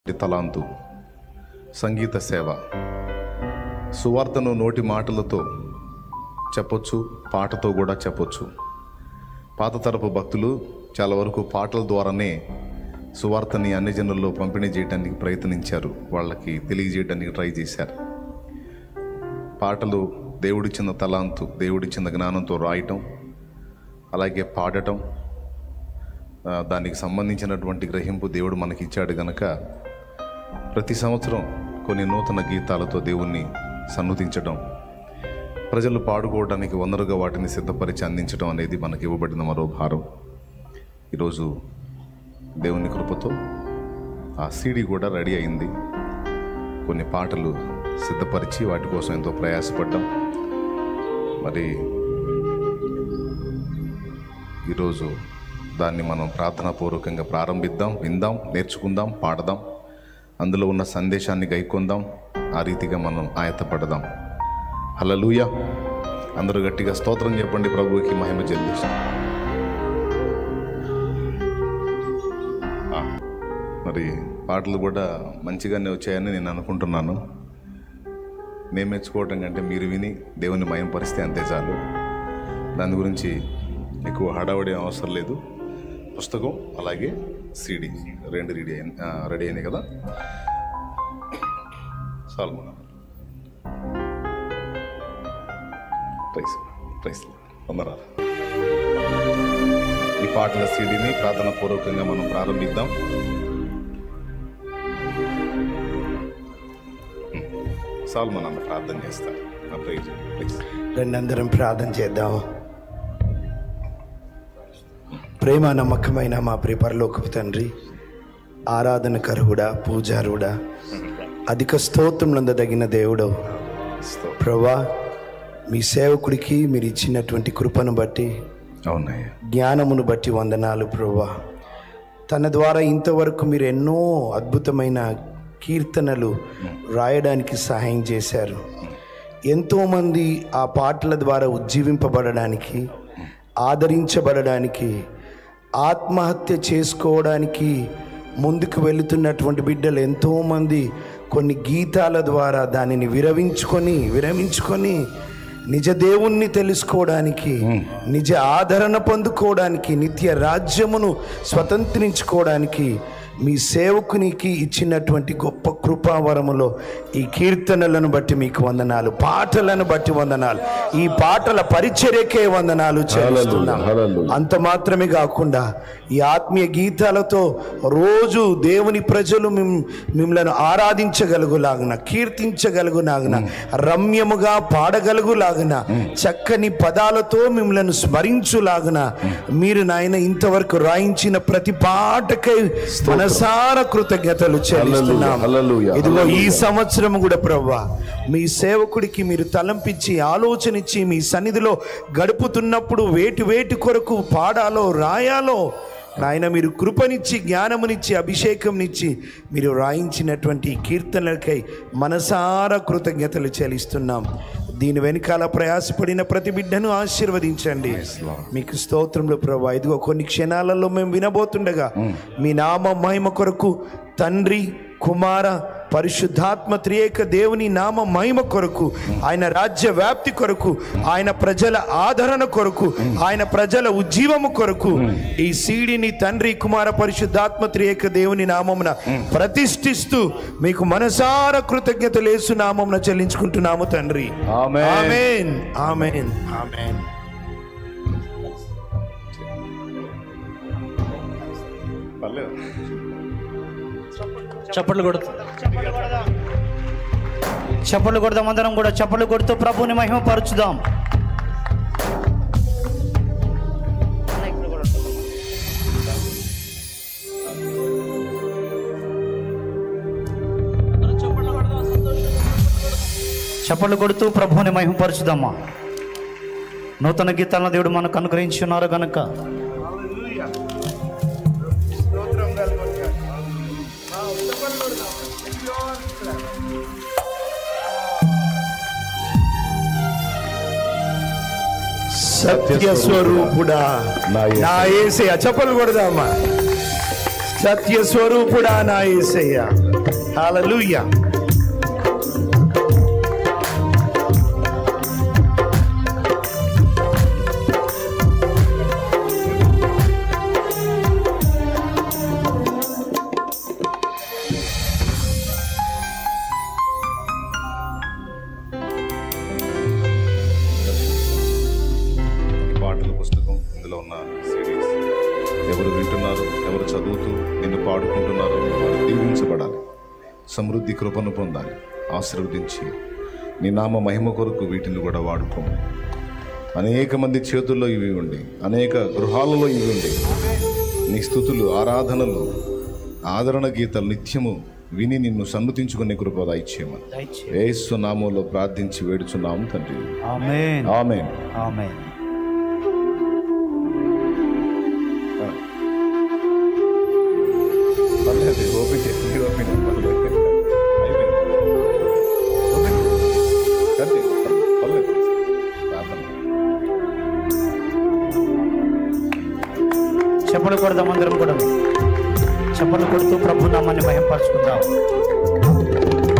తలాంతు సంగీత సేవ సువార్తను నోటి మాటలతో చెప్పొచ్చు పాటతో కూడా చెప్పొచ్చు పాత తరపు భక్తులు చాలా వరకు పాటల ద్వారానే సువార్తని అన్ని జనుల్లో పంపిణీ చేయడానికి ప్రయత్నించారు వాళ్ళకి తెలియజేయడానికి ట్రై చేశారు పాటలు దేవుడిచ్చిన తలాంతు దేవుడిచ్చిన జ్ఞానంతో రాయటం అలాగే పాడటం ఆ, దానికి సంబంధించినటువంటి గ్రహింపు దేవుడు మనకి ఇచ్చాడు గనక ప్రతి సంవత్సరం కొన్ని నూతన గీతాలతో దేవుణ్ణి సన్నుతించడం ప్రజలు పాడుకోవడానికి వనరుగా వాటిని సిద్ధపరిచి అందించడం అనేది మనకి ఇవ్వబడిన మరో భారం ఈరోజు దేవుని కృపతో ఆ సీడీ కూడా రెడీ అయింది కొన్ని పాటలు సిద్ధపరిచి వాటి కోసం ఎంతో ప్రయాసపడ్డాం మరి ఈరోజు దాన్ని మనం ప్రార్థనాపూర్వకంగా ప్రారంభిద్దాం విందాం నేర్చుకుందాం పాడదాం అందులో ఉన్న సందేశాన్ని గైకొందాం ఆ రీతిగా మనం ఆయత్తపడదాం హల్లెలూయా అందరూ గట్టిగా స్తోత్రం చెప్పండి ప్రభువుకి మహిమ చెల్లిస్తాం ఆ, మరి పాటలు కూడా మంచిగానే వచ్చాయని నేను అనుకుంటున్నాను మేము మెచ్చుకోవటం కంటే మీరు విని దేవుని మయం పరిస్థితి అంతే చాలు దాని గురించి ఎక్కువ హడావడి అవసరం లేదు పుస్తకం అలాగే సీడీ రెండు రెడీ అయిన ఆ, రెడీ అయినాయి కదా చాలు మన ప్రైస్ ప్రైస్ వందరాలు ఈ పాటల సీడీని ప్రార్థన పూర్వకంగా మనం ప్రారంభిద్దాం చాలు మన ప్రార్థన చేస్తారు ప్రైజ్ ప్రైజ్ రెండందరం ప్రార్థన చేద్దాం ప్రేమ నమ్మకమైన మా ప్రిపరలోకపు తండ్రి ఆరాధన కరువుడా పూజారుడా అధిక స్తోత్రములందదగిన దేవుడు స్తోత్రం. ప్రభా మీ సేవకుడికి మీరు ఇచ్చినటువంటి కృపను బట్టి అవునయ్యా జ్ఞానమును బట్టి వందనాలు ప్రభా తన ద్వారా ఇంతవరకు మీరు ఎన్నో అద్భుతమైన కీర్తనలు రాయడానికి సహాయం చేశారు ఎంతోమంది ఆ పాటల ద్వారా ఉజ్జీవింపబడడానికి ఆదరించబడడానికి ఆత్మహత్య చేసుకోవడానికి ముందుకు వెళుతున్నటువంటి బిడ్డలు ఎంతోమంది కొన్ని గీతాల ద్వారా దానిని విరవించుకొని విరమించుకొని నిజ దేవుణ్ణి తెలుసుకోవడానికి నిజ ఆదరణ పొందుకోవడానికి నిత్య రాజ్యమును స్వతంత్రించుకోవడానికి మీ సేవకునికి ఇచ్చినటువంటి గొప్ప కృపావరములో ఈ కీర్తనలను బట్టి మీకు వందనాలు పాటలను బట్టి వందనాలు ఈ పాటల పరిచర్యకే వందనాలు చెల్లిస్తున్నాం అంత మాత్రమే కాకుండా ఈ ఆత్మీయ గీతాలతో రోజు దేవుని ప్రజలు మిమ్ మిమ్మల్ని ఆరాధించగలుగులాగున కీర్తించగలుగులాగున రమ్యముగా పాడగలుగులాగున చక్కని పదాలతో మిమ్మల్ని స్మరించులాగున మీరు నాయన ఇంతవరకు రాయించిన ప్రతి పాటకై మనసార కృతజ్ఞతలు చెల్లిస్తున్నాం హల్లెలూయా, ఇదిగో ఈ సంవత్సరం కూడా ప్రవ్వా మీ సేవకుడికి మీరు తలంపించి ఆలోచన ఇచ్చి మీ సన్నిధిలో గడుపుతున్నప్పుడు వేటి వేటి కొరకు పాడాలో రాయాలో నాయన మీరు కృపనిచ్చి జ్ఞానమునిచ్చి అభిషేకంనిచ్చి మీరు రాయించినటువంటి ఈ కీర్తనలకై మనసార కృతజ్ఞతలు చెల్లిస్తున్నాం దీని వెనకాల ప్రయాసపడిన ప్రతి బిడ్డను ఆశీర్వదించండి మీకు స్తోత్రంలో ప్రభా ఇదిగో కొన్ని క్షణాలలో మేము వినబోతుండగా మీ నామ మహిమ కొరకు తండ్రి కుమార పరిశుద్ధాత్మ త్రియేక దేవుని నామ మహిమ కొరకు ఆయన రాజ్య వ్యాప్తి కొరకు ఆయన ప్రజల ఆదరణ కొరకు ఆయన ప్రజల ఉజ్జీవము కొరకు ఈ సీడిని తండ్రి కుమార పరిశుద్ధాత్మ త్రియేక దేవుని నామమున ప్రతిష్ఠిస్తూ మీకు మనసార కృతజ్ఞతలు యేసు నామమున చెల్లించుకుంటున్నాము తండ్రి ఆమేన్. ఆమేన్ ఆమేన్ ఆమేన్ పర్లేదు చప్పట్లు కొడుతూ చప్పట్లు కొడదాం అందరం కూడా చప్పట్లు కొడుతూ ప్రభుని మహిమ పరుచుదాం చప్పట్లు కొడుతూ ప్రభుని మహిమ పరుచుదామా నూతన గీతాలను దేవుడు మనకు అనుగ్రహించి ఉన్నారు గనుక సత్య స్వరూపుడా నా యేసయ్య. నా ఏసే చప్పలు కొడదామా సత్య స్వరూపుడా నా యేసయ్య హల్లెలూయా ఈ పాటల పుస్తకం ఇందులో ఉన్న సిరీస్ ఎవరు వింటున్నారు ఎవరు చదువుతూ నిన్ను పాడుకుంటున్నారో వారు దీవించబడాలి సమృద్ధి కృపను పొందాలి ఆశీర్వదించి నీ నామ మహిమ కొరకు వీటిని కూడా వాడుకో అనేక మంది చేతుల్లో ఇవి ఉండి అనేక గృహాలలో ఇవి ఉండి నీ స్థుతులు ఆరాధనలు ఆదరణ గీతలు నిత్యము విని నిన్ను సన్నుతించుకునే కృప దయచేయమని దయచేయి ఏసు నామంలో ప్రార్థించి వేడుచున్నాము తండ్రి ఆమేన్ ఆమెన్ ఆమేన్ పర్లేదు ఓపెన్ చేసి మీరు ఓపెన్ చేయండి. పర్లేదు అయిపోయింది ఓపెన్ కట్టి పర్లేదు ప్రార్థన చెప్పలు కొడదాం అందరం కూడా చెప్పలు కొడుతూ ప్రభు నామాన్ని మహింపరచుకుందాం